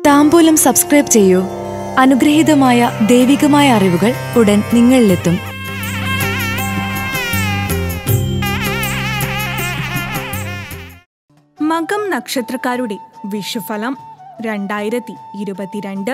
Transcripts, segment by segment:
താമ്പൂലം subscribe ചെയ്യൂ അനുഗ്രഹീതമായ ദൈവികമായ അറിവുകൾ ഉടൻ നിങ്ങളിലെത്തും മകം നക്ഷത്രക്കാരുടെ വിഷുഫലം രണ്ടായിരത്തി ഇരുപത്തിരണ്ട്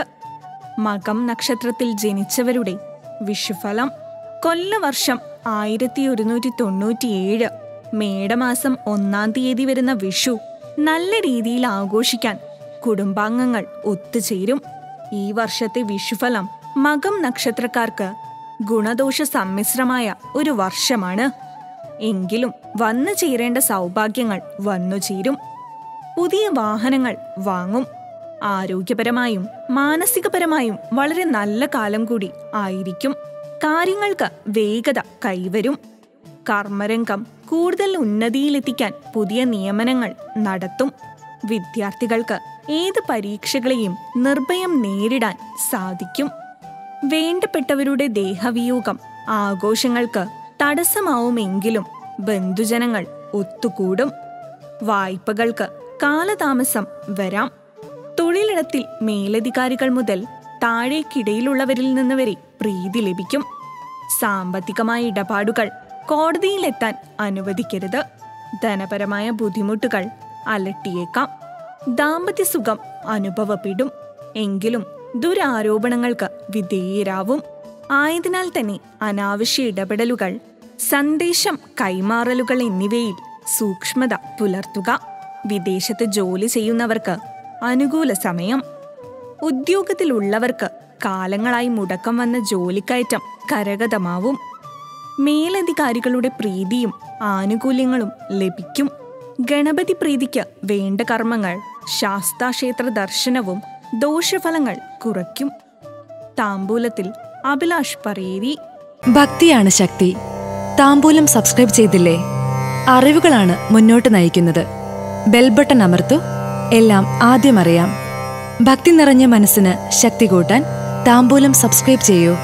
മകം നക്ഷത്രത്തിൽ ജനിച്ചവരുടെ വിഷുഫലം കൊല്ലവർഷം ആയിരത്തി ഒരുന്നൂറ്റി തൊണ്ണൂറ്റിയേഴ് മേടമാസം ഒന്നാം തീയതി വരുന്ന വിഷു നല്ല രീതിയിൽ ആഘോഷിക്കാൻ കുടുംബാംഗങ്ങൾ ഒത്തുചേരും ഈ വർഷത്തെ വിഷുഫലം മകം നക്ഷത്രക്കാർക്ക് ഗുണദോഷ സമ്മിശ്രമായ ഒരു വർഷമാണ് എങ്കിലും വന്നു ചേരേണ്ട സൗഭാഗ്യങ്ങൾ വന്നു ചേരും പുതിയ വാഹനങ്ങൾ വാങ്ങും ആരോഗ്യപരമായും മാനസികപരമായും വളരെ നല്ല കാലം കൂടി ആയിരിക്കും കാര്യങ്ങൾക്ക് വേഗത കൈവരും കർമ്മരംഗം കൂടുതൽ ഉന്നതിയിലെത്തിക്കാൻ പുതിയ നിയമനങ്ങൾ നടത്തും വിദ്യാർത്ഥികൾക്ക് ഏത് പരീക്ഷകളെയും നിർഭയം നേരിടാൻ സാധിക്കും വേണ്ടപ്പെട്ടവരുടെ ദേഹവിയോഗം ആഘോഷങ്ങൾക്ക് തടസ്സമാവുമെങ്കിലും ബന്ധുജനങ്ങൾ ഒത്തുകൂടും വായ്പകൾക്ക് കാലതാമസം വരാം തൊഴിലിടത്തിൽ മേലധികാരികൾ മുതൽ താഴേക്കിടയിലുള്ളവരിൽ നിന്ന് വരെ പ്രീതി ലഭിക്കും സാമ്പത്തികമായ ഇടപാടുകൾ കോടതിയിലെത്താൻ അനുവദിക്കരുത് ധനപരമായ ബുദ്ധിമുട്ടുകൾ അലട്ടിയേക്കാം ദാമ്പത്യ സുഖം അനുഭവപ്പെടും എങ്കിലും ദുരാരോപണങ്ങൾക്ക് വിധേയരാവും ആയതിനാൽ തന്നെ അനാവശ്യ ഇടപെടലുകൾ സന്ദേശം കൈമാറലുകൾ എന്നിവയിൽ സൂക്ഷ്മത പുലർത്തുക വിദേശത്ത് ജോലി ചെയ്യുന്നവർക്ക് അനുകൂല സമയം ഉദ്യോഗത്തിലുള്ളവർക്ക് കാലങ്ങളായി മുടക്കം വന്ന ജോലിക്കയറ്റം കരഗതമാവും മേലധികാരികളുടെ പ്രീതിയും ആനുകൂല്യങ്ങളും ലഭിക്കും ഗണപതി പ്രീതിക്ക് വേണ്ട കർമ്മങ്ങൾ ശാസ്താക്ഷേത്ര ദർശനവും ദോഷഫലങ്ങൾ കുറയ്ക്കും താമ്പൂലത്തിൽ അഭിലാഷ് പറയേരി ഭക്തിയാണ് ശക്തി താമ്പൂലം സബ്സ്ക്രൈബ് ചെയ്തില്ലേ അറിവുകളാണ് മുന്നോട്ട് നയിക്കുന്നത് ബെൽബട്ടൺ അമർത്തു എല്ലാം ആദ്യം അറിയാം ഭക്തി നിറഞ്ഞ മനസ്സിന് ശക്തി കൂട്ടാൻ താമ്പൂലം സബ്സ്ക്രൈബ് ചെയ്യൂ